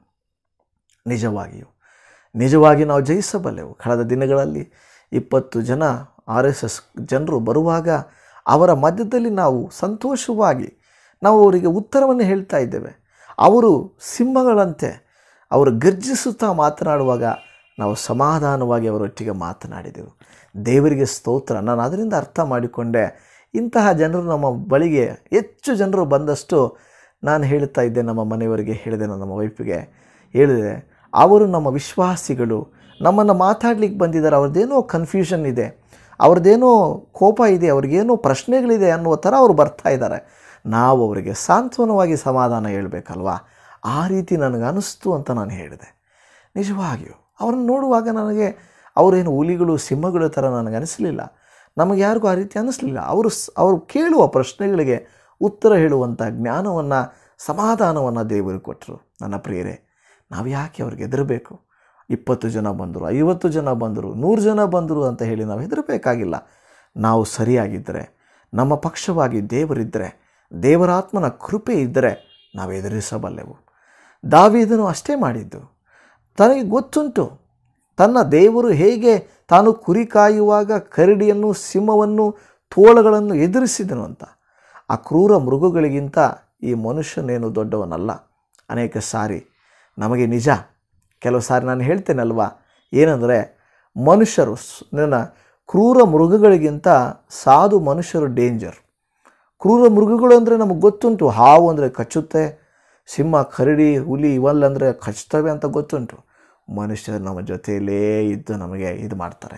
ನಿಜವಾಗಿಯೂ ನಿಜವಾಗಿ ನಾವು ಜಯಿಸಬಲ್ಲೆವು ಕಳೆದ ದಿನಗಳಲ್ಲಿ ಇಪ್ಪತ್ತು ಜನ ಆರ್ ಎಸ್ ಎಸ್ ಜನರು ಬರುವಾಗ ಅವರ ಮಧ್ಯದಲ್ಲಿ ನಾವು ಸಂತೋಷವಾಗಿ ನಾವು ಅವರಿಗೆ ಉತ್ತರವನ್ನು ಹೇಳ್ತಾ ಇದ್ದೇವೆ ಅವರು ಸಿಂಹಗಳಂತೆ ಅವರು ಗರ್ಜಿಸುತ್ತಾ ಮಾತನಾಡುವಾಗ ನಾವು ಸಮಾಧಾನವಾಗಿ ಅವರೊಟ್ಟಿಗೆ ಮಾತನಾಡಿದೆವು ದೇವರಿಗೆ ಸ್ತೋತ್ರ ನಾನು ಅದರಿಂದ ಅರ್ಥ ಮಾಡಿಕೊಂಡೆ ಇಂತಹ ಜನರು ನಮ್ಮ ಬಳಿಗೆ ಹೆಚ್ಚು ಜನರು ಬಂದಷ್ಟು ನಾನು ಹೇಳ್ತಾ ಇದ್ದೆ ನಮ್ಮ ಮನೆಯವರಿಗೆ ಹೇಳಿದೆ ನಮ್ಮ ವೈಫಿಗೆ ಹೇಳಿದೆ ಅವರು ನಮ್ಮ ವಿಶ್ವಾಸಿಗಳು ನಮ್ಮನ್ನು ಮಾತಾಡ್ಲಿಕ್ಕೆ ಬಂದಿದ್ದಾರೆ ಅವ್ರದ್ದೇನೋ ಕನ್ಫ್ಯೂಷನ್ ಇದೆ ಅವ್ರದ್ದೇನೋ ಕೋಪ ಇದೆ ಅವ್ರಿಗೇನೋ ಪ್ರಶ್ನೆಗಳಿದೆ ಅನ್ನುವ ಥರ ಅವರು ಬರ್ತಾ ಇದ್ದಾರೆ ನಾವು ಅವರಿಗೆ ಸಾಂತ್ವನವಾಗಿ ಸಮಾಧಾನ ಹೇಳಬೇಕಲ್ವಾ ಆ ರೀತಿ ನನಗೆ ಅನಿಸ್ತು ಅಂತ ನಾನು ಹೇಳಿದೆ ನಿಜವಾಗಿಯೂ ಅವ್ರನ್ನ ನೋಡುವಾಗ ನನಗೆ ಅವರೇನು ಹುಲಿಗಳು ಸಿಂಹಗಳ ಥರ ನನಗೆ ಅನಿಸಲಿಲ್ಲ ನಮಗೆ ಯಾರಿಗೂ ಆ ರೀತಿ ಅನ್ನಿಸ್ಲಿಲ್ಲ ಅವರು ಸ್ ಅವರು ಕೇಳುವ ಪ್ರಶ್ನೆಗಳಿಗೆ ಉತ್ತರ ಹೇಳುವಂಥ ಜ್ಞಾನವನ್ನು ಸಮಾಧಾನವನ್ನು ದೇವರು ಕೊಟ್ಟರು ನನ್ನ ಪ್ರಿಯರೇ ನಾವು ಯಾಕೆ ಅವ್ರಿಗೆ ಹೆದರಬೇಕು ಇಪ್ಪತ್ತು ಜನ ಬಂದರು ಐವತ್ತು ಜನ ಬಂದರು ನೂರು ಜನ ಬಂದರು ಅಂತ ಹೇಳಿ ನಾವು ಹೆದರಬೇಕಾಗಿಲ್ಲ ನಾವು ಸರಿಯಾಗಿದ್ದರೆ ನಮ್ಮ ಪಕ್ಷವಾಗಿ ದೇವರಿದ್ದರೆ ದೇವರಾತ್ಮನ ಕೃಪೆ ಇದ್ದರೆ ನಾವು ಎದುರಿಸಬಲ್ಲೆವು ದಾವಿದನು ಅಷ್ಟೇ ಮಾಡಿದ್ದು ತನಗೆ ಗೊತ್ತುಂಟು ತನ್ನ ದೇವರು ಹೇಗೆ ತಾನು ಕುರಿ ಕಾಯುವಾಗ ಕರಡಿಯನ್ನು ಸಿಂಹವನ್ನು ತೋಳಗಳನ್ನು ಎದುರಿಸಿದನು ಅಂತ ಆ ಕ್ರೂರ ಮೃಗಗಳಿಗಿಂತ ಈ ಮನುಷ್ಯನೇನು ದೊಡ್ಡವನಲ್ಲ ಅನೇಕ ಸಾರಿ ನಮಗೆ ನಿಜ ಕೆಲವು ಸಾರಿ ನಾನು ಹೇಳ್ತೇನಲ್ವಾ ಏನಂದರೆ ಮನುಷ್ಯರು ಸ್- ನನ್ನ ಕ್ರೂರ ಮೃಗಗಳಿಗಿಂತ ಸಾಧು ಮನುಷ್ಯರು ಡೇಂಜರ್ ಕ್ರೂರ ಮೃಗಗಳು ಅಂದರೆ ನಮಗೆ ಗೊತ್ತುಂಟು ಹಾವು ಅಂದರೆ ಕಚ್ಚುತ್ತೆ ಸಿಂಹ ಕರಡಿ ಹುಲಿ ಇವೆಲ್ಲ ಅಂದರೆ ಕಚ್ತವೆ ಅಂತ ಗೊತ್ತುಂಟು ಮನುಷ್ಯರು ನಮ್ಮ ಜೊತೆಯಲ್ಲೇ ಇದ್ದು ನಮಗೆ ಇದು ಮಾಡ್ತಾರೆ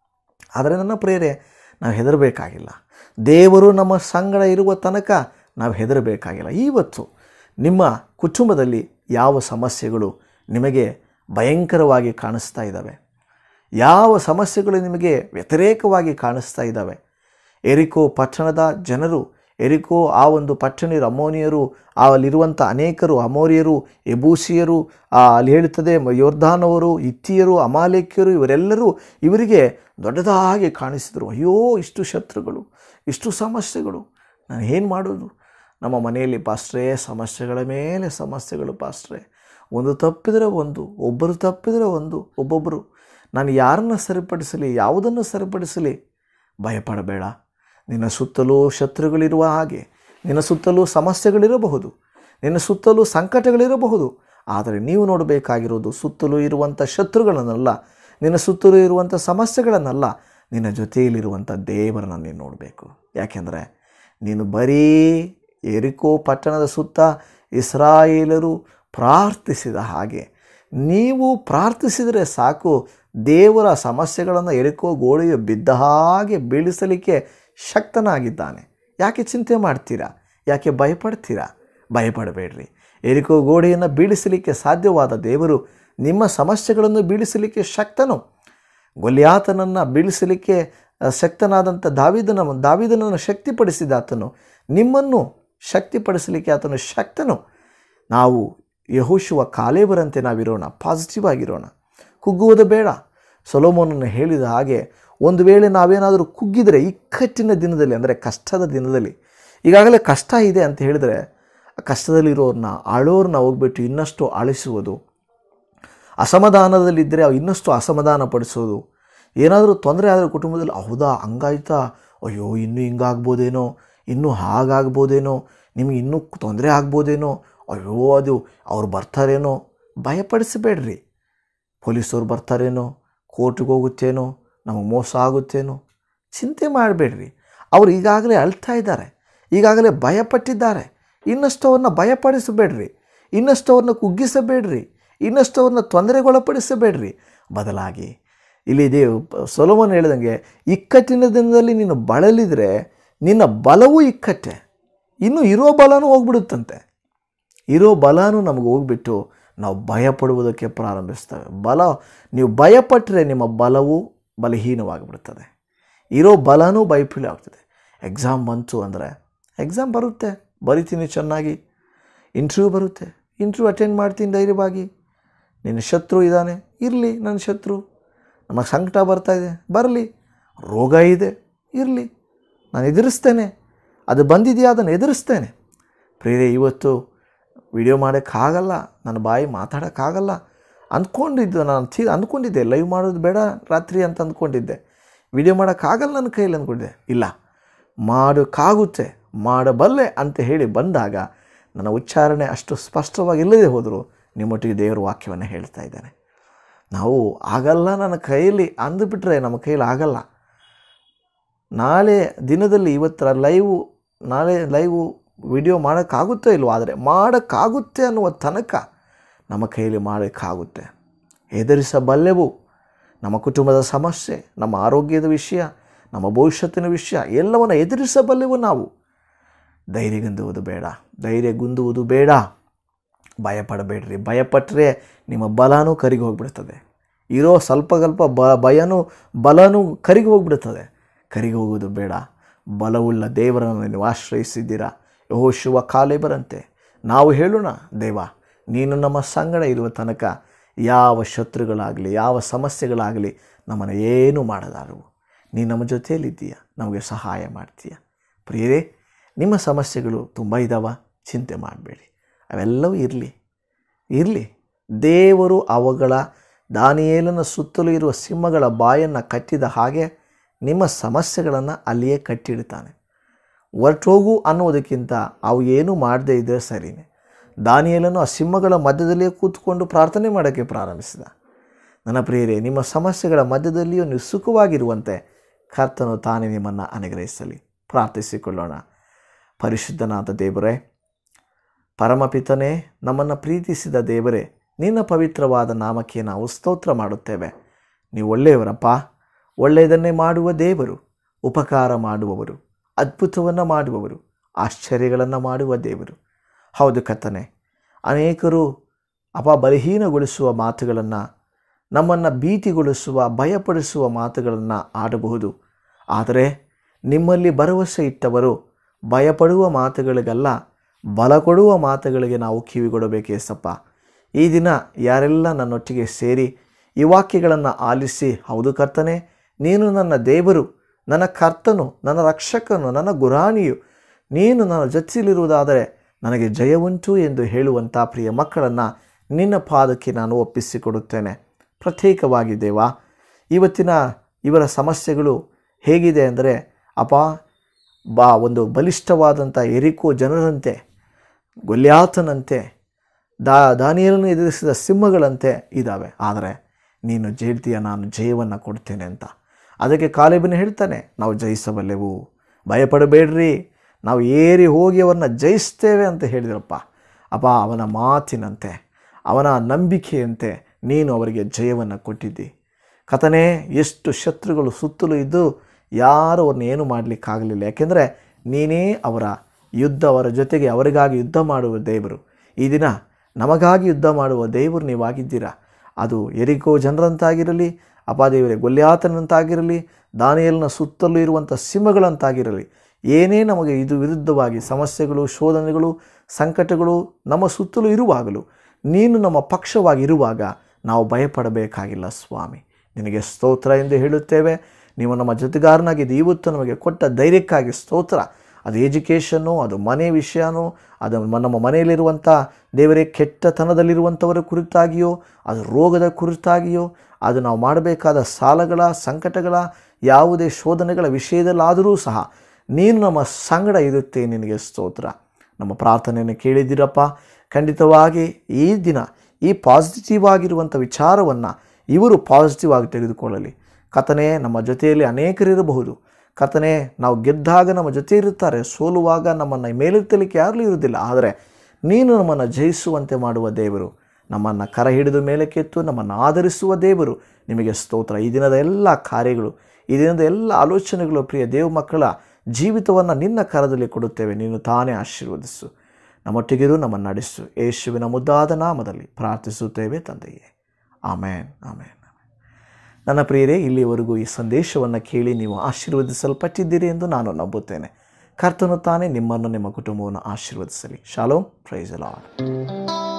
ಆದರೆ ನನ್ನ ಪ್ರೇರೆ ನಾವು ಹೆದರಬೇಕಾಗಿಲ್ಲ ದೇವರು ನಮ್ಮ ಸಂಗಡ ಇರುವ ತನಕ ನಾವು ಹೆದರಬೇಕಾಗಿಲ್ಲ ಇವತ್ತು ನಿಮ್ಮ ಕುಟುಂಬದಲ್ಲಿ ಯಾವ ಸಮಸ್ಯೆಗಳು ನಿಮಗೆ ಭಯಂಕರವಾಗಿ ಕಾಣಿಸ್ತಾ ಇದ್ದಾವೆ ಯಾವ ಸಮಸ್ಯೆಗಳು ನಿಮಗೆ ವ್ಯತಿರೇಕವಾಗಿ ಕಾಣಿಸ್ತಾ ಇದ್ದಾವೆ ಎರಿಕೋ ಪಟ್ಟಣದ ಜನರು ಎರಿಕೋ ಆ ಒಂದು ಪಟ್ಟಣಿಯರು ಅಮೋನಿಯರು ಆ ಅಲ್ಲಿರುವಂಥ ಅನೇಕರು ಅಮೋರಿಯರು ಎಬೂಸಿಯರು ಆ ಅಲ್ಲಿ ಹೇಳುತ್ತದೆ ಮ- ಯೋರ್ಧಾನವರು ಇತ್ತಿಯರು ಅಮಾಲೇಕ್ಯರು ಇವರೆಲ್ಲರೂ ಇವರಿಗೆ ದೊಡ್ಡದಾಗಿ ಕಾಣಿಸಿದರು ಅಯ್ಯೋ ಇಷ್ಟು ಶತ್ರುಗಳು ಇಷ್ಟು ಸಮಸ್ಯೆಗಳು ನಾನು ಏನು ಮಾಡೋದು ನಮ್ಮ ಮನೆಯಲ್ಲಿ ಪಾಸ್ಟ್ರೇ ಸಮಸ್ಯೆಗಳ ಮೇಲೆ ಸಮಸ್ಯೆಗಳು ಪಾಸ್ಟ್ರೇ ಒಂದು ತಪ್ಪಿದರೆ ಒಂದು ಒಬ್ಬರು ತಪ್ಪಿದರೆ ಒಂದು ಒಬ್ಬೊಬ್ಬರು ನಾನು ಯಾರನ್ನು ಸರಿಪಡಿಸಲಿ ಯಾವುದನ್ನು ಸರಿಪಡಿಸಲಿ ಭಯಪಡಬೇಡ ನಿನ್ನ ಸುತ್ತಲೂ ಶತ್ರುಗಳಿರುವ ಹಾಗೆ ನಿನ್ನ ಸುತ್ತಲೂ ಸಮಸ್ಯೆಗಳಿರಬಹುದು ನಿನ್ನ ಸುತ್ತಲೂ ಸಂಕಟಗಳಿರಬಹುದು ಆದರೆ ನೀವು ನೋಡಬೇಕಾಗಿರೋದು ಸುತ್ತಲೂ ಇರುವಂಥ ಶತ್ರುಗಳನ್ನಲ್ಲ ನಿನ್ನ ಸುತ್ತಲೂ ಇರುವಂಥ ಸಮಸ್ಯೆಗಳನ್ನಲ್ಲ ನಿನ್ನ ಜೊತೆಯಲ್ಲಿರುವಂಥ ದೇವರನ್ನು ನೀನು ನೋಡಬೇಕು ಯಾಕೆಂದರೆ ನೀನು ಬರೀ ಎರಿಕೋ ಪಟ್ಟಣದ ಸುತ್ತ ಇಸ್ರಾಯೇಲರು ಪ್ರಾರ್ಥಿಸಿದ ಹಾಗೆ ನೀವು ಪ್ರಾರ್ಥಿಸಿದರೆ ಸಾಕು ದೇವರ ಸಮಸ್ಯೆಗಳನ್ನು ಎರಿಕೋ ಗೋಡೆಯು ಬಿದ್ದ ಹಾಗೆ ಬೀಳಿಸಲಿಕ್ಕೆ ಶಕ್ತನಾಗಿದ್ದಾನೆ ಯಾಕೆ ಚಿಂತೆ ಮಾಡ್ತೀರಾ ಯಾಕೆ ಭಯಪಡ್ತೀರಾ ಭಯಪಡಬೇಡ್ರಿ ಎರಿಕೋ ಗೋಡೆಯನ್ನು ಬೀಳಿಸಲಿಕ್ಕೆ ಸಾಧ್ಯವಾದ ದೇವರು ನಿಮ್ಮ ಸಮಸ್ಯೆಗಳನ್ನು ಬೀಳಿಸಲಿಕ್ಕೆ ಶಕ್ತನು ಗೊಲ್ಯಾತನನ್ನು ಬೀಳಿಸಲಿಕ್ಕೆ ಆ, ಶಕ್ತನಾದಂಥ ದಾವಿದನ ದಾವಿದನನ್ನು ಶಕ್ತಿಪಡಿಸಿದ ಆತನು ನಿಮ್ಮನ್ನು ಶಕ್ತಿಪಡಿಸಲಿಕ್ಕೆ ಆತನು ಶಕ್ತನು ನಾವು ಯಹೋಶುವ ಕಾಲೇಬರಂತೆ ನಾವಿರೋಣ ಪಾಸಿಟಿವ್ ಆಗಿರೋಣ ಕುಗ್ಗುವುದು ಬೇಡ ಸೊಲೋಮೋನನ್ನು ಹೇಳಿದ ಹಾಗೆ ಒಂದು ವೇಳೆ ನಾವೇನಾದರೂ ಕುಗ್ಗಿದರೆ ಇಕ್ಕಟ್ಟಿನ ದಿನದಲ್ಲಿ ಅಂದರೆ ಕಷ್ಟದ ದಿನದಲ್ಲಿ ಈಗಾಗಲೇ ಕಷ್ಟ ಇದೆ ಅಂತ ಹೇಳಿದರೆ ಆ ಕಷ್ಟದಲ್ಲಿರೋರನ್ನ ಆಳೋರನ್ನ ಹೋಗ್ಬಿಟ್ಟು ಇನ್ನಷ್ಟು ಆಳಿಸುವುದು ಅಸಮಾಧಾನದಲ್ಲಿದ್ದರೆ ಅವು ಇನ್ನಷ್ಟು ಅಸಮಾಧಾನ ಪಡಿಸೋದು ಏನಾದರೂ ತೊಂದರೆ ಆದರೆ ಕುಟುಂಬದಲ್ಲಿ ಹೌದಾ ಹಂಗಾಯ್ತಾ ಅಯ್ಯೋ ಇನ್ನೂ ಹಿಂಗಾಗ್ಬೋದೇನೋ ಇನ್ನೂ ಹಾಗಾಗ್ಬೋದೇನೋ ನಿಮಗೆ ಇನ್ನೂ ತೊಂದರೆ ಆಗ್ಬೋದೇನೋ ಅಯ್ಯೋ ಅದು ಅವ್ರು ಬರ್ತಾರೇನೋ ಭಯಪಡಿಸಬೇಡ್ರಿ ಪೊಲೀಸವ್ರು ಬರ್ತಾರೇನೋ ಕೋರ್ಟ್ಗೆ ಹೋಗುತ್ತೇನೋ ನಮಗೆ ಮೋಸ ಆಗುತ್ತೇನೋ ಚಿಂತೆ ಮಾಡಬೇಡ್ರಿ ಅವರು ಈಗಾಗಲೇ ಅಳ್ತಾ ಇದ್ದಾರೆ ಈಗಾಗಲೇ ಭಯಪಟ್ಟಿದ್ದಾರೆ ಇನ್ನಷ್ಟು ಅವ್ರನ್ನ ಭಯಪಡಿಸಬೇಡ್ರಿ ಇನ್ನಷ್ಟು ಅವ್ರನ್ನ ಕುಗ್ಗಿಸಬೇಡ್ರಿ ಇನ್ನಷ್ಟು ಅವ್ರನ್ನ ತೊಂದರೆಗೊಳಪಡಿಸಬೇಡ್ರಿ ಬದಲಾಗಿ ಇಲ್ಲಿ ದೇವ್ ಸೊಲೋಮನ್ ಹೇಳಿದಂಗೆ ಇಕ್ಕಟ್ಟಿನ ದಿನದಲ್ಲಿ ನೀನು ಬಳಲಿದರೆ ನಿನ್ನ ಬಲವೂ ಇಕ್ಕಟ್ಟೆ ಇನ್ನು ಇರೋ ಬಲನೂ ಹೋಗ್ಬಿಡುತ್ತಂತೆ ಇರೋ ಬಲನೂ ನಮಗೆ ಹೋಗ್ಬಿಟ್ಟು ನಾವು ಭಯಪಡುವುದಕ್ಕೆ ಪ್ರಾರಂಭಿಸ್ತೇವೆ ಬಲ ನೀವು ಭಯಪಟ್ಟರೆ ನಿಮ್ಮ ಬಲವು ಬಲಹೀನವಾಗಿಬಿಡುತ್ತದೆ ಇರೋ ಬಲನೂ ಭಯಪೀಳಿ ಆಗ್ತದೆ ಎಕ್ಸಾಮ್ ಬಂತು ಅಂದರೆ ಎಕ್ಸಾಮ್ ಬರುತ್ತೆ ಬರಿತೀನಿ ಚೆನ್ನಾಗಿ ಇಂಟರ್ವ್ಯೂ ಬರುತ್ತೆ ಇಂಟರ್ವ್ಯೂ ಅಟೆಂಡ್ ಮಾಡ್ತೀನಿ ಧೈರ್ಯವಾಗಿ ನಿನ್ನ ಶತ್ರು ಇದ್ದಾನೆ ಇರಲಿ ನನ್ನ ಶತ್ರು ನಮಗೆ ಸಂಕಟ ಬರ್ತಾ ಇದೆ ಬರಲಿ ರೋಗ ಇದೆ ಇರಲಿ ನಾನು ಎದುರಿಸ್ತೇನೆ ಅದು ಬಂದಿದೆಯಾ ಅದನ್ನು ಎದುರಿಸ್ತೇನೆ ಪ್ರೇರೆ ಇವತ್ತು ವಿಡಿಯೋ ಮಾಡೋಕ್ಕಾಗಲ್ಲ ನನ್ನ ಬಾಯಿ ಮಾತಾಡೋಕ್ಕಾಗಲ್ಲ ಅಂದ್ಕೊಂಡಿದ್ದು ನಾನು ತಿ ಅಂದ್ಕೊಂಡಿದ್ದೆ ಲೈವ್ ಮಾಡೋದು ಬೇಡ ರಾತ್ರಿ ಅಂತ ಅಂದ್ಕೊಂಡಿದ್ದೆ ವಿಡಿಯೋ ಮಾಡೋಕ್ಕಾಗಲ್ಲ ನನ್ನ ಕೈಯಲ್ಲಿ ಅಂದ್ಕೊಂಡಿದ್ದೆ ಇಲ್ಲ ಮಾಡೋಕ್ಕಾಗುತ್ತೆ ಮಾಡಬಲ್ಲೆ ಅಂತ ಹೇಳಿ ಬಂದಾಗ ನನ್ನ ಉಚ್ಚಾರಣೆ ಅಷ್ಟು ಸ್ಪಷ್ಟವಾಗಿ ಇಲ್ಲದೆ ಹೋದರೂ ನಿಮ್ಮೊಟ್ಟಿಗೆ ದೇವರ ವಾಕ್ಯವನ್ನು ಹೇಳ್ತಾ ಇದ್ದೇನೆ ನಾವು ಆಗಲ್ಲ ನನ್ನ ಕೈಯಲ್ಲಿ ಅಂದುಬಿಟ್ರೆ ನಮ್ಮ ಕೈಯಲ್ಲಿ ಆಗಲ್ಲ ನಾಳೆ ದಿನದಲ್ಲಿ ಇವತ್ತರ ಲೈವು ನಾಳೆ ಲೈವು ವಿಡಿಯೋ ಮಾಡೋಕ್ಕಾಗುತ್ತೋ ಇಲ್ವೋ ಆದರೆ ಮಾಡೋಕ್ಕಾಗುತ್ತೆ ಅನ್ನುವ ತನಕ ನಮ್ಮ ಕೈಯಲ್ಲಿ ಮಾಡೋಕ್ಕಾಗುತ್ತೆ ಎದುರಿಸಬಲ್ಲೆವು ನಮ್ಮ ಕುಟುಂಬದ ಸಮಸ್ಯೆ ನಮ್ಮ ಆರೋಗ್ಯದ ವಿಷಯ ನಮ್ಮ ಭವಿಷ್ಯತ್ತಿನ ವಿಷಯ ಎಲ್ಲವನ್ನು ಎದುರಿಸಬಲ್ಲೆವು ನಾವು ಧೈರ್ಯಗುಂದುವುದು ಬೇಡ ಧೈರ್ಯಗುಂದುವುದು ಬೇಡ ಭಯಪಡಬೇಡ್ರಿ ಭಯಪಟ್ಟರೆ ನಿಮ್ಮ ಬಲನೂ ಕರಿಗೆ ಹೋಗ್ಬಿಡ್ತದೆ ಇರೋ ಸ್ವಲ್ಪ ಸ್ವಲ್ಪ ಬ ಭಯನೂ ಬಲನೂ ಕರಿಗೆ ಹೋಗ್ಬಿಡ್ತದೆ ಕರಿಗೆ ಹೋಗೋದು ಬೇಡ ಬಲವುಳ್ಳ ದೇವರನ್ನು ನೀವು ಆಶ್ರಯಿಸಿದ್ದೀರಾ ಯಹೋಶುವ ಕಾಲೇ ಬರಂತೆ ನಾವು ಹೇಳೋಣ ದೇವ ನೀನು ನಮ್ಮ ಸಂಗಡ ಇರುವ ತನಕ ಯಾವ ಶತ್ರುಗಳಾಗಲಿ ಯಾವ ಸಮಸ್ಯೆಗಳಾಗಲಿ ನಮ್ಮನ್ನು ಏನೂ ಮಾಡಲಾರವು ನೀನು ನಮ್ಮ ಜೊತೆಯಲ್ಲಿದ್ದೀಯ ನಮಗೆ ಸಹಾಯ ಮಾಡ್ತೀಯ ಪ್ರಿಯರೇ ನಿಮ್ಮ ಸಮಸ್ಯೆಗಳು ತುಂಬ ಇದ್ದಾವ ಚಿಂತೆ ಮಾಡಬೇಡಿ ಅವೆಲ್ಲವೂ ಇರಲಿ ಇರಲಿ ದೇವರು ಅವುಗಳ ದಾನಿಯೇಲನ ಸುತ್ತಲೂ ಇರುವ ಸಿಂಹಗಳ ಬಾಯನ್ನು ಕಟ್ಟಿದ ಹಾಗೆ ನಿಮ್ಮ ಸಮಸ್ಯೆಗಳನ್ನು ಅಲ್ಲಿಯೇ ಕಟ್ಟಿಡ್ತಾನೆ ಹೊರಟೋಗು ಅನ್ನೋದಕ್ಕಿಂತ ಅವು ಏನೂ ಮಾಡದೇ ಇದ್ದರೆ ಸರಿಯೇ ದಾನಿಯೇಲನು ಆ ಸಿಂಹಗಳ ಮಧ್ಯದಲ್ಲಿಯೇ ಕೂತ್ಕೊಂಡು ಪ್ರಾರ್ಥನೆ ಮಾಡೋಕ್ಕೆ ಪ್ರಾರಂಭಿಸಿದ ನನ್ನ ಪ್ರಿಯರೇ ನಿಮ್ಮ ಸಮಸ್ಯೆಗಳ ಮಧ್ಯದಲ್ಲಿಯೂ ನೀವು ಸುಖವಾಗಿರುವಂತೆ ಕರ್ತನು ತಾನೇ ನಿಮ್ಮನ್ನು ಅನುಗ್ರಹಿಸಲಿ ಪ್ರಾರ್ಥಿಸಿಕೊಳ್ಳೋಣ ಪರಿಶುದ್ಧನಾದ ದೇವರೇ ಪರಮಪಿತನೇ ನಮ್ಮನ್ನು ಪ್ರೀತಿಸಿದ ದೇವರೇ ನಿನ್ನ ಪವಿತ್ರವಾದ ನಾಮಕ್ಕೆ ನಾವು ಸ್ತೋತ್ರ ಮಾಡುತ್ತೇವೆ ನೀವು ಒಳ್ಳೆಯವರಪ್ಪ ಒಳ್ಳೆಯದನ್ನೇ ಮಾಡುವ ದೇವರು ಉಪಕಾರ ಮಾಡುವವರು ಅದ್ಭುತವನ್ನು ಮಾಡುವವರು ಆಶ್ಚರ್ಯಗಳನ್ನು ಮಾಡುವ ದೇವರು ಹೌದು ಕರ್ತನೆ ಅನೇಕರು ಅಪ ಬಲಹೀನಗೊಳಿಸುವ ಮಾತುಗಳನ್ನು ನಮ್ಮನ್ನು ಭೀತಿಗೊಳಿಸುವ ಭಯಪಡಿಸುವ ಮಾತುಗಳನ್ನು ಆಡಬಹುದು ಆದರೆ ನಿಮ್ಮಲ್ಲಿ ಭರವಸೆ ಇಟ್ಟವರು ಭಯಪಡುವ ಮಾತುಗಳಿಗಲ್ಲ ಬಲ ಕೊಡುವ ಮಾತುಗಳಿಗೆ ನಾವು ಕಿವಿಗೊಡಬೇಕೇಸಪ್ಪ ಈ ದಿನ ಯಾರೆಲ್ಲ ನನ್ನೊಟ್ಟಿಗೆ ಸೇರಿ ಈ ವಾಕ್ಯಗಳನ್ನು ಆಲಿಸಿ ಹೌದು ಕರ್ತನೆ ನೀನು ನನ್ನ ದೇವರು ನನ್ನ ಕರ್ತನು ನನ್ನ ರಕ್ಷಕನು ನನ್ನ ಗುರಾಣಿಯು ನೀನು ನನ್ನ ಜೊತೆಯಲ್ಲಿರುವುದಾದರೆ ನನಗೆ ಜಯವುಂಟು ಎಂದು ಹೇಳುವಂಥ ಪ್ರಿಯ ಮಕ್ಕಳನ್ನು ನಿನ್ನ ಪಾದಕ್ಕೆ ನಾನು ಒಪ್ಪಿಸಿಕೊಡುತ್ತೇನೆ ಪ್ರತ್ಯೇಕವಾಗಿ ದೇವಾ ಇವತ್ತಿನ ಇವರ ಸಮಸ್ಯೆಗಳು ಹೇಗಿದೆ ಅಂದರೆ ಅಪ ಬಾ ಒಂದು ಬಲಿಷ್ಠವಾದಂಥ ಎರಿಕೋ ಜನರಂತೆ ಗೊಲ್ಯಾತನಂತೆ ದಾ ದಾನಿಯಲನ್ನು ಎದುರಿಸಿದ ಸಿಂಹಗಳಂತೆ ಇದ್ದಾವೆ ಆದರೆ ನೀನು ಜೇಳ್ತೀಯ ನಾನು ಜಯವನ್ನು ಕೊಡ್ತೇನೆ ಅಂತ ಅದಕ್ಕೆ ಕಾಲೇಬನ ಹೇಳ್ತಾನೆ ನಾವು ಜಯಿಸಬಲ್ಲೆವು ಭಯಪಡಬೇಡ್ರಿ ನಾವು ಏರಿ ಹೋಗಿ ಅವರನ್ನ ಜಯಿಸ್ತೇವೆ ಅಂತ ಹೇಳಿದ್ರಪ್ಪ ಅಪ್ಪ ಅವನ ಮಾತಿನಂತೆ ಅವನ ನಂಬಿಕೆಯಂತೆ ನೀನು ಅವರಿಗೆ ಜಯವನ್ನು ಕೊಟ್ಟಿದ್ದಿ ಕಥನೆ ಎಷ್ಟು ಶತ್ರುಗಳು ಸುತ್ತಲೂ ಇದ್ದು ಯಾರು ಅವ್ರನ್ನ ಏನು ಮಾಡಲಿಕ್ಕಾಗಲಿಲ್ಲ ಯಾಕೆಂದರೆ ನೀನೇ ಅವರ ಯುದ್ಧ ಅವರ ಜೊತೆಗೆ ಅವರಿಗಾಗಿ ಯುದ್ಧ ಮಾಡುವ ದೇವರು ಈ ದಿನ ನಮಗಾಗಿ ಯುದ್ಧ ಮಾಡುವ ದೇವರು ನೀವಾಗಿದ್ದೀರಾ ಅದು ಎರಿಕೋ ಜನರಂತಾಗಿರಲಿ ಅಪಾದೇವರೇ ಗೊಲ್ಯಾತನಂತಾಗಿರಲಿ ದಾನಿಯಲ್ನ ಸುತ್ತಲೂ ಇರುವಂಥ ಸಿಂಹಗಳಂತಾಗಿರಲಿ ಏನೇ ನಮಗೆ ಇದು ವಿರುದ್ಧವಾಗಿ ಸಮಸ್ಯೆಗಳು ಶೋಧನೆಗಳು ಸಂಕಟಗಳು ನಮ್ಮ ಸುತ್ತಲೂ ಇರುವಾಗಲೂ ನೀನು ನಮ್ಮ ಪಕ್ಷವಾಗಿ ಇರುವಾಗ ನಾವು ಭಯಪಡಬೇಕಾಗಿಲ್ಲ ಸ್ವಾಮಿ ನಿನಗೆ ಸ್ತೋತ್ರ ಎಂದು ಹೇಳುತ್ತೇವೆ ನೀವು ನಮ್ಮ ಜೊತೆಗಾರನಾಗಿದ್ದು ಇವತ್ತು ನಮಗೆ ಕೊಟ್ಟ ಧೈರ್ಯಕ್ಕಾಗಿ ಸ್ತೋತ್ರ ಅದು ಎಜುಕೇಷನ್ನು ಅದು ಮನೆ ವಿಷಯನೋ ಅದು ಮ- ನಮ್ಮ ಮನೆಯಲ್ಲಿರುವಂಥ ದೇವರೇ ಕೆಟ್ಟತನದಲ್ಲಿರುವಂಥವರ ಕುರಿತಾಗಿಯೋ ಅದು ರೋಗದ ಕುರಿತಾಗಿಯೋ ಅದು ನಾವು ಮಾಡಬೇಕಾದ ಸಾಲಗಳ ಸಂಕಟಗಳ ಯಾವುದೇ ಶೋಧನೆಗಳ ವಿಷಯದಲ್ಲಾದರೂ ಸಹ ನೀನು ನಮ್ಮ ಸಂಗಡ ಇರುತ್ತೆ ನಿನಗೆ ಸ್ತೋತ್ರ ನಮ್ಮ ಪ್ರಾರ್ಥನೆಯನ್ನು ಕೇಳಿದ್ದೀರಪ್ಪ ಖಂಡಿತವಾಗಿ ಈ ದಿನ ಈ ಪಾಸಿಟಿವ್ ಆಗಿರುವಂಥ ವಿಚಾರವನ್ನು ಇವರು ಪಾಸಿಟಿವ್ ಆಗಿ ತೆಗೆದುಕೊಳ್ಳಲಿ ಕಥನೆ ನಮ್ಮ ಜೊತೆಯಲ್ಲಿ ಅನೇಕರಿರಬಹುದು ಕಥನೆ ನಾವು ಗೆದ್ದಾಗ ನಮ್ಮ ಜೊತೆ ಇರುತ್ತಾರೆ ಸೋಲುವಾಗ ನಮ್ಮನ್ನು ಮೇಲೆತ್ತಲಿಕ್ಕೆ ಯಾರಲೂ ಇರುವುದಿಲ್ಲ ಆದರೆ ನೀನು ನಮ್ಮನ್ನು ಜಯಿಸುವಂತೆ ಮಾಡುವ ದೇವರು ನಮ್ಮನ್ನು ಕರ ಹಿಡಿದು ಮೇಲಕ್ಕೆತ್ತು ನಮ್ಮನ್ನು ಆಧರಿಸುವ ದೇವರು ನಿಮಗೆ ಸ್ತೋತ್ರ ಈ ದಿನದ ಎಲ್ಲ ಕಾರ್ಯಗಳು ಈ ದಿನದ ಎಲ್ಲ ಆಲೋಚನೆಗಳು ಪ್ರಿಯ ದೇವ ಮಕ್ಕಳ ಜೀವಿತವನ್ನು ನಿನ್ನ ಕರದಲ್ಲಿ ಕೊಡುತ್ತೇವೆ ನೀನು ತಾನೇ ಆಶೀರ್ವದಿಸು ನಮ್ಮೊಟ್ಟಿಗಿರು ನಮ್ಮನ್ನು ನಡೆಸು ಯೇಸುವಿನ ಮುದ್ದಾದ ನಾಮದಲ್ಲಿ ಪ್ರಾರ್ಥಿಸುತ್ತೇವೆ ತಂದೆಯೇ ಆಮೇನ್ ಆಮೇನ್ ನನ್ನ ಪ್ರಿಯರೇ ಇಲ್ಲಿವರೆಗೂ ಈ ಸಂದೇಶವನ್ನು ಕೇಳಿ ನೀವು ಆಶೀರ್ವದಿಸಲ್ಪಟ್ಟಿದ್ದೀರಿ ಎಂದು ನಾನು ನಂಬುತ್ತೇನೆ ಕರ್ತನು ತಾನೇ ನಿಮ್ಮನ್ನು ನಿಮ್ಮ ಕುಟುಂಬವನ್ನು ಆಶೀರ್ವದಿಸಲಿ ಶಾಲೋಮ್ ಪ್ರೈಸ್ ಲಾರ್ಡ್